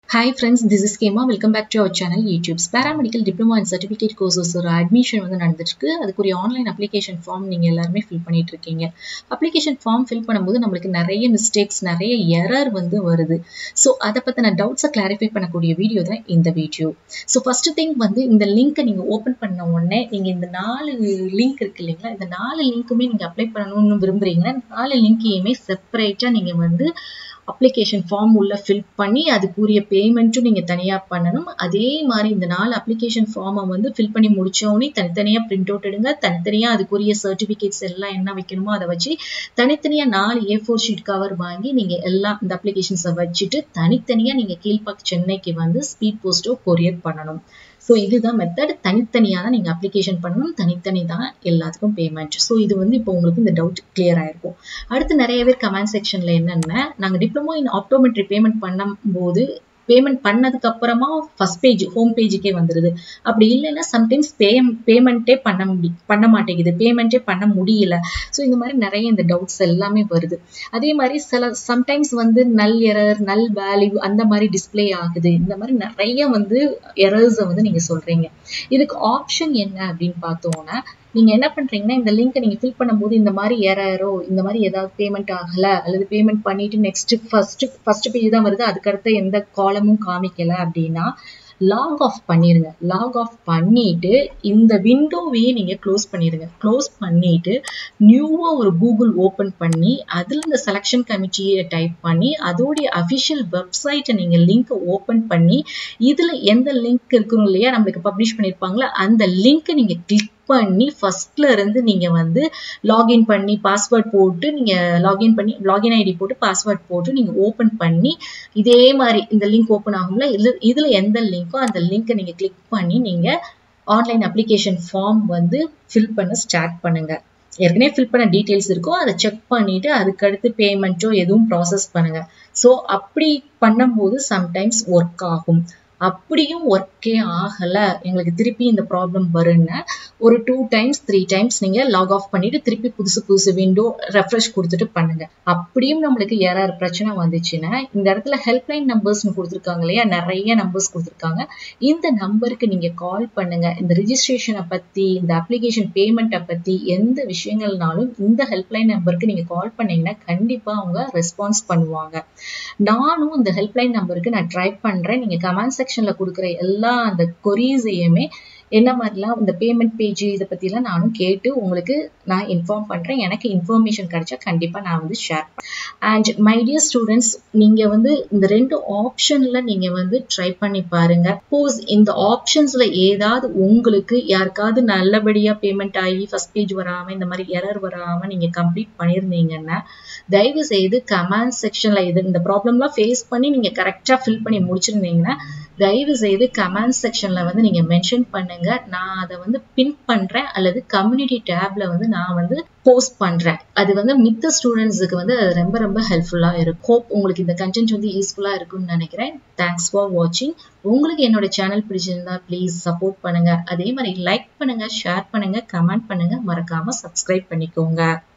hi friends this is கேமா welcome back to our channel YouTubes paramedical diploma and certificate courses ஒரு admission வந்து நடந்துருக்கு அதுக்குரிய online application form நீங்கள் எல்லாருமே ஃபில் பண்ணிட்டு இருக்கீங்க அப்ளிகேஷன் ஃபார்ம் ஃபில் பண்ணும்போது நம்மளுக்கு நிறைய மிஸ்டேக்ஸ் நிறைய எரர் வந்து வருது ஸோ அதை பற்றின டவுட்ஸை கிளாரிஃபை பண்ணக்கூடிய வீடியோ தான் இந்த வீடியோ ஸோ ஃபர்ஸ்ட் திங் வந்து இந்த லிங்க்கை நீங்கள் ஓப்பன் பண்ண உடனே நீங்கள் இந்த நாலு லிங்க் இருக்கு இல்லைங்களா இந்த நாலு லிங்க்குமே நீங்கள் அப்ளை பண்ணணும்னு விரும்புறீங்கன்னா நாலு லிங்க்கையுமே செப்பரேட்டாக நீங்கள் வந்து அப்ளிகேஷன் ஃபார்ம் உள்ள ஃபில் பண்ணி அதுக்குரிய பேமெண்ட்டும் நீங்கள் தனியாக பண்ணணும் அதே மாதிரி இந்த நாலு அப்ளிகேஷன் ஃபார்மை வந்து ஃபில் பண்ணி முடிச்சோடனே தனித்தனியாக பிரிண்ட் அவுட் எடுங்க தனித்தனியாக அதுக்குரிய சர்டிஃபிகேட்ஸ் எல்லாம் என்ன வைக்கணுமோ அதை வச்சு தனித்தனியாக நாலு ஏ ஃபோர் ஷீட் கவர் வாங்கி நீங்கள் எல்லாம் இந்த அப்ளிகேஷன்ஸை வச்சுட்டு தனித்தனியாக நீங்கள் கீழ்பாக் சென்னைக்கு வந்து ஸ்பீட் போஸ்ட்டோ கொரியர் பண்ணணும் ஸோ இதுதான் மெத்தட் தனித்தனியாக தான் நீங்கள் அப்ளிகேஷன் பண்ணணும் தனித்தனி தான் எல்லாத்துக்கும் பேமெண்ட் ஸோ இது வந்து இப்போ உங்களுக்கு இந்த டவுட் கிளியர் ஆயிருக்கும் அடுத்து நிறைய பேர் கமெண்ட் செக்ஷனில் என்னென்ன நாங்கள் டிப்ளமோ இன் ஆப்டோமெட்ரி பேமெண்ட் பண்ணும்போது பேமெண்ட் பண்ணதுக்கு அப்புறமா ஃபர்ஸ்ட் பேஜ் ஹோம் பேஜுக்கே வந்துடுது அப்படி இல்லைன்னா சம்டைம்ஸ் பே பேமெண்ட்டே பண்ண முடி பண்ண மாட்டேங்குது பேமெண்ட்டே பண்ண முடியல ஸோ இந்த மாதிரி நிறைய இந்த டவுட்ஸ் எல்லாமே வருது அதே மாதிரி சில சம்டைம்ஸ் வந்து நல் எரர் நல் வேல்யூ அந்த மாதிரி டிஸ்பிளே ஆகுது இந்த மாதிரி நிறைய வந்து எரர்ஸை வந்து நீங்கள் சொல்கிறீங்க இதுக்கு ஆப்ஷன் என்ன அப்படின்னு பார்த்தோன்னா நீங்கள் என்ன பண்ணுறீங்கன்னா இந்த லிங்க்கை நீங்கள் ஃபில் பண்ணும்போது இந்த மாதிரி எரரோ இந்த மாதிரி ஏதாவது பேமெண்ட் ஆகலை அல்லது பேமெண்ட் பண்ணிட்டு நெக்ஸ்ட் ஃபர்ஸ்ட் ஃபர்ஸ்ட் பேஜ் தான் வருது அதுக்கடுத்த எந்த காலமும் காமிக்கல அப்படின்னா லாக் ஆஃப் பண்ணிடுங்க லாக் ஆஃப் பண்ணிட்டு இந்த விண்டோவையே நீங்கள் க்ளோஸ் பண்ணிடுங்க க்ளோஸ் பண்ணிட்டு நியூவாக ஒரு கூகுள் ஓப்பன் பண்ணி அதில் இந்த செலெக்ஷன் கமிட்டியை டைப் பண்ணி அதோடைய அஃபிஷியல் வெப்சைட்டை நீங்கள் லிங்க்கை ஓப்பன் பண்ணி இதில் எந்த லிங்க் இருக்கும் இல்லையா நம்மளுக்கு பப்ளிஷ் பண்ணியிருப்பாங்களா அந்த லிங்க்கை நீங்கள் கிளிக் பண்ணி ஃபர்ஸ்ட்ல இருந்து நீங்க வந்து லாகின் பண்ணி பாஸ்வேர்ட் போட்டு நீங்க லாகின் பண்ணி லாகின் ஐடி போட்டு பாஸ்வேர்ட் போட்டு நீங்க ஓபன் பண்ணி இதே மாதிரி இந்த லிங்க் ஓப்பன் ஆகும்ல இதுல இதுல எந்த லிங்கோ அந்த லிங்கை நீங்க கிளிக் பண்ணி நீங்க ஆன்லைன் அப்ளிகேஷன் ஃபார்ம் வந்து ஃபில் பண்ண ஸ்டார்ட் பண்ணுங்க ஏற்கனவே ஃபில் பண்ண டீட்டெயில்ஸ் இருக்கோ அதை செக் பண்ணிட்டு அதுக்கடுத்து பேமெண்ட்டோ எதுவும் ப்ராசஸ் பண்ணுங்க ஸோ அப்படி பண்ணும்போது சம்டைம்ஸ் ஒர்க் ஆகும் அப்படியும் ஒர்க்கே ஆகலை எங்களுக்கு திருப்பி இந்த ப்ராப்ளம் வரும்னா ஒரு டூ டைம்ஸ் த்ரீ டைம்ஸ் நீங்கள் லாக் ஆஃப் பண்ணிட்டு திருப்பி புதுசு புதுசு விண்டோ ரெஃப்ரெஷ் கொடுத்துட்டு பண்ணுங்க அப்படியும் நம்மளுக்கு யாராவது பிரச்சனை வந்துச்சுன்னா இந்த இடத்துல ஹெல்ப்லைன் நம்பர்ஸ்னு கொடுத்துருக்காங்க இல்லையா நிறைய நம்பர்ஸ் கொடுத்துருக்காங்க இந்த நம்பருக்கு நீங்கள் கால் பண்ணுங்க இந்த ரிஜிஸ்ட்ரேஷனை பற்றி இந்த அப்ளிகேஷன் பேமெண்ட்டை பற்றி எந்த விஷயங்கள்னாலும் இந்த ஹெல்ப்லைன் நம்பருக்கு நீங்கள் கால் பண்ணீங்கன்னா கண்டிப்பாக அவங்க ரெஸ்பான்ஸ் பண்ணுவாங்க நானும் இந்த ஹெல்ப்லைன் நம்பருக்கு நான் ட்ரை பண்ணுறேன் நீங்கள் கமெண்ட் செக்ஷன்ல கொடுக்குற எல்லா அந்த கொரீஸையுமே என்ன மாதிரிலாம் இந்த பேமெண்ட் பேஜ் இதை பற்றிலாம் நானும் கேட்டு உங்களுக்கு நான் இன்ஃபார்ம் பண்ணுறேன் எனக்கு இன்ஃபர்மேஷன் கிடைச்சா கண்டிப்பாக நான் வந்து share and my dear students நீங்கள் வந்து இந்த ரெண்டு ஆப்ஷனில் நீங்கள் வந்து ட்ரை பண்ணி பாருங்க சப்போஸ் இந்த ஆப்ஷன்ஸில் ஏதாவது உங்களுக்கு யாருக்காவது நல்லபடியாக பேமெண்ட் ஆகி ஃபர்ஸ்ட் பேஜ் வராமல் இந்த மாதிரி எரர் வராமல் நீங்கள் கம்ப்ளீட் பண்ணியிருந்தீங்கன்னா தயவு செய்து கமெண்ட் செக்ஷனில் இது இந்த ப்ராப்ளம்லாம் ஃபேஸ் பண்ணி நீங்கள் கரெக்டாக ஃபில் பண்ணி முடிச்சிருந்தீங்கன்னா தயவு செய்து கமெண்ட் செக்ஷன்ல வந்து நீங்க மென்ஷன் பண்ணுங்க நான் அதை வந்து பின் பண்றேன் அல்லது கம்யூனிட்டி டேப்ல வந்து நான் வந்து போஸ்ட் பண்றேன் அது வந்து மித்த ஸ்டூடெண்ட்ஸுக்கு வந்து அது ரொம்ப ரொம்ப ஹெல்ப்ஃபுல்லா இருக்கும் ஹோப் உங்களுக்கு இந்த கண்டென்ட் வந்து யூஸ்ஃபுல்லா இருக்கும்னு நினைக்கிறேன் தேங்க்ஸ் ஃபார் வாட்சிங் உங்களுக்கு என்னோட சேனல் பிடிச்சிருந்தா ப்ளீஸ் சப்போர்ட் பண்ணுங்க அதே மாதிரி லைக் பண்ணுங்க ஷேர் பண்ணுங்க கமெண்ட் பண்ணுங்க மறக்காம சப்ஸ்கிரைப் பண்ணிக்கோங்க